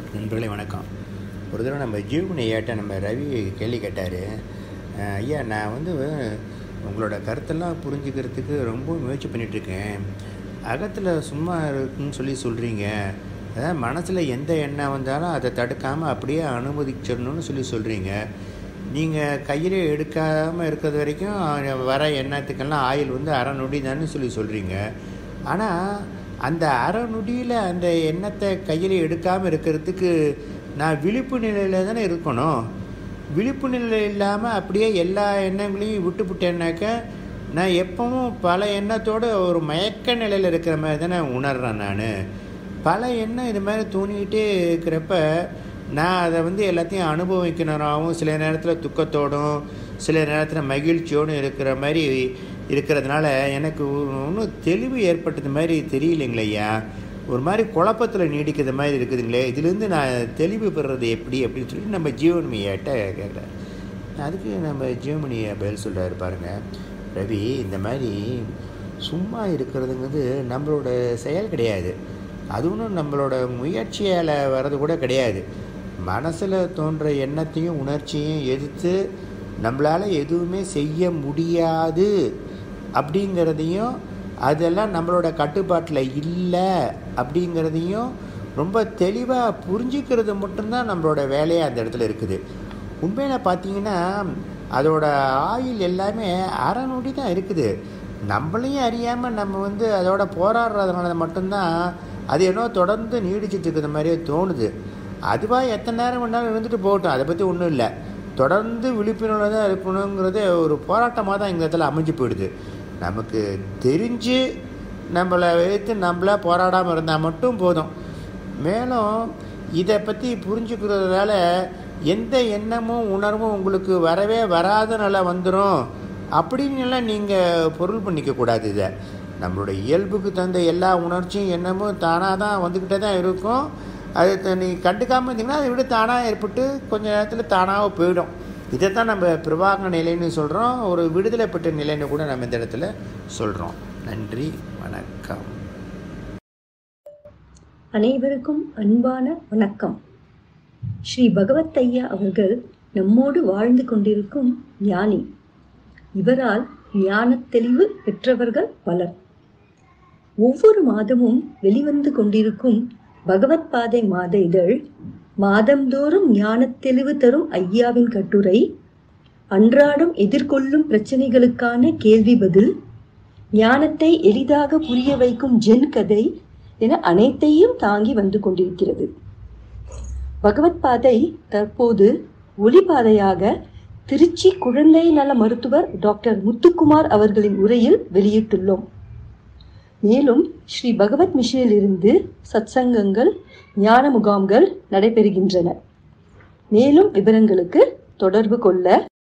நண்பர்களே வணக்கம் ஒரு தடவை நம்ம ஜீவன் ஐயாட்ட நம்ம ரவி கேள்வி கேட்டார் ஐயா நான் வந்து உங்களோட கருத்தெல்லாம் புரிஞ்சுக்கிறதுக்கு ரொம்ப முயற்சி பண்ணிகிட்ருக்கேன் அகத்தில் சும்மா இருக்குன்னு சொல்லி சொல்கிறீங்க அதாவது மனசில் எந்த எண்ணம் வந்தாலும் அதை தடுக்காமல் அப்படியே அனுமதிச்சிடணும்னு சொல்லி சொல்கிறீங்க நீங்கள் கையில் எடுக்காமல் இருக்கிறது வரைக்கும் வர எண்ணத்துக்கெல்லாம் ஆயில் வந்து அரை நொடி தானே சொல்லி சொல்கிறீங்க ஆனால் அந்த அரை நொடியில் அந்த எண்ணத்தை கையில் எடுக்காமல் இருக்கிறதுக்கு நான் விழிப்பு நிலையில் தானே இருக்கணும் விழிப்பு நிலை இல்லாமல் அப்படியே எல்லா எண்ணங்களையும் விட்டுவிட்டேன்னாக்க நான் எப்பவும் பல எண்ணத்தோடு ஒரு மயக்க நிலையில் இருக்கிற மாதிரி தானே உணர்றேன் நான் பல எண்ணம் இது மாதிரி தோணிக்கிட்டே இருக்கிறப்ப நான் அதை வந்து எல்லாத்தையும் அனுபவிக்கணுறாகவும் சில நேரத்தில் துக்கத்தோடும் சில நேரத்தில் மகிழ்ச்சியோடும் இருக்கிற மாதிரி இருக்கிறதுனால எனக்கு ஒன்றும் தெளிவு ஏற்பட்டது மாதிரி தெரியலைங்களே ஐயா ஒரு மாதிரி குழப்பத்தில் நீடிக்கிறது மாதிரி இருக்குதுங்களே இதுலேருந்து நான் தெளிவு பெறுறது எப்படி அப்படின்னு சொல்லி நம்ம ஜீவன்மையாட்ட கேட்குறேன் அதுக்கு நம்ம ஜீவமணியை பதில் சொல்கிறாரு பாருங்கள் ரவி இந்த மாதிரி சும்மா இருக்கிறதுங்கிறது நம்மளோட செயல் கிடையாது அது ஒன்றும் நம்மளோட முயற்சியால் வர்றது கூட கிடையாது மனசில் தோன்ற எண்ணத்தையும் உணர்ச்சியும் எதிர்த்து நம்மளால் எதுவுமே செய்ய முடியாது அப்படிங்கிறதையும் அதெல்லாம் நம்மளோட கட்டுப்பாட்டில் இல்லை அப்படிங்கிறதையும் ரொம்ப தெளிவாக புரிஞ்சுக்கிறது மட்டும்தான் நம்மளோட வேலையாக அந்த இடத்துல இருக்குது உண்மையில் பார்த்தீங்கன்னா அதோட ஆயில் எல்லாமே அரை நொடி தான் இருக்குது நம்மளையும் அறியாமல் நம்ம வந்து அதோட போராடுறதுனால மட்டும்தான் அது என்னோ தொடர்ந்து நீடிச்சிட்டு இருக்கிற மாதிரியே தோணுது அதுவாக எத்தனை நேரம் வேணாலும் இருந்துட்டு போகட்டும் அதை பற்றி ஒன்றும் இல்லை தொடர்ந்து விழிப்புணர்வு தான் இருக்கணுங்கிறது ஒரு போராட்டமாக தான் எங்கள் இடத்துல அமைஞ்சு போயிடுது நமக்கு தெரிஞ்சு நம்மளை வைத்து நம்மளா போராடாமல் இருந்தால் மட்டும் போதும் மேலும் இதை பற்றி புரிஞ்சுக்கிறதால எந்த எண்ணமும் உணர்வும் உங்களுக்கு வரவே வராதனால வந்துடும் அப்படின்னுலாம் நீங்கள் பொருள் பண்ணிக்கக்கூடாது இதை நம்மளுடைய இயல்புக்கு தந்த எல்லா உணர்ச்சியும் எண்ணமும் தானாக தான் வந்துக்கிட்டே தான் இருக்கும் அது நீ கண்டுக்காமல் இருந்தீங்கன்னா அதை விட தானாக ஏற்பட்டு கொஞ்ச நேரத்தில் தானாக போயிடும் இதை தான் நம்ம பிரவாக நிலைன்னு சொல்கிறோம் ஒரு விடுதலை பெற்ற நிலைன்னு கூட நம்ம இந்த இடத்துல சொல்கிறோம் நன்றி வணக்கம் அனைவருக்கும் அன்பான வணக்கம் ஸ்ரீ பகவத் ஐயா அவர்கள் நம்மோடு வாழ்ந்து கொண்டிருக்கும் ஞானி இவரால் ஞானத் தெளிவு பெற்றவர்கள் பலர் ஒவ்வொரு மாதமும் வெளிவந்து கொண்டிருக்கும் பகவத் பாதை மாத இதழ் மாதந்தோறும் ஞானத் தெளிவு தரும் ஐயாவின் கட்டுரை அன்றாடம் எதிர்கொள்ளும் பிரச்சனைகளுக்கான கேள்வி பதில் ஞானத்தை எளிதாக புரிய வைக்கும் ஜென் கதை என அனைத்தையும் தாங்கி வந்து கொண்டிருக்கிறது பகவத் பாதை தற்போது ஒளிபாதையாக திருச்சி குழந்தை நல மருத்துவர் டாக்டர் முத்துக்குமார் அவர்களின் உரையில் வெளியிட்டுள்ளோம் மேலும் ஸ்ரீ பகவத் மிஷனில் இருந்து சத்சங்கங்கள் ஞான முகாம்கள் நடைபெறுகின்றன மேலும் விவரங்களுக்கு தொடர்பு கொள்ள